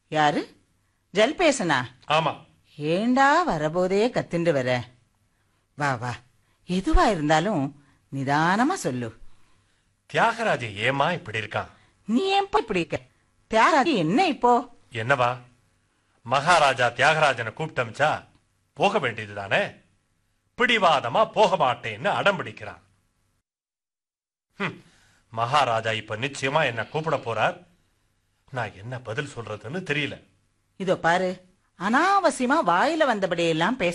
யாரு ஜல்பேசனா ஆமா ஏண்டா வரபோதே கத்திண்டு வர வா வா எதுவா இருந்தாலும் நிதானமா சொல்லு தியாகராஜ ஏமா இப்படி இருக்கான் நீ ஏன்பா இப்படி இருக்க தியாகராஜி என்ன இப்போ என்னவா மகாராஜா தியாகராஜனை கூப்பிட்டமிச்சா போக வேண்டியதுதானே பிடிவாதமா போக மாட்டேன்னு அடம் பிடிக்கிறான் ஹம், மகாராஜா இப்ப நிச்சயமா என்ன கூப்பிட போறார் நான் என்ன பதில் சொல்றதுன்னு தெரியல இதோ பாரு அனாவசியமா வாயில வந்தபடியெல்லாம் பேச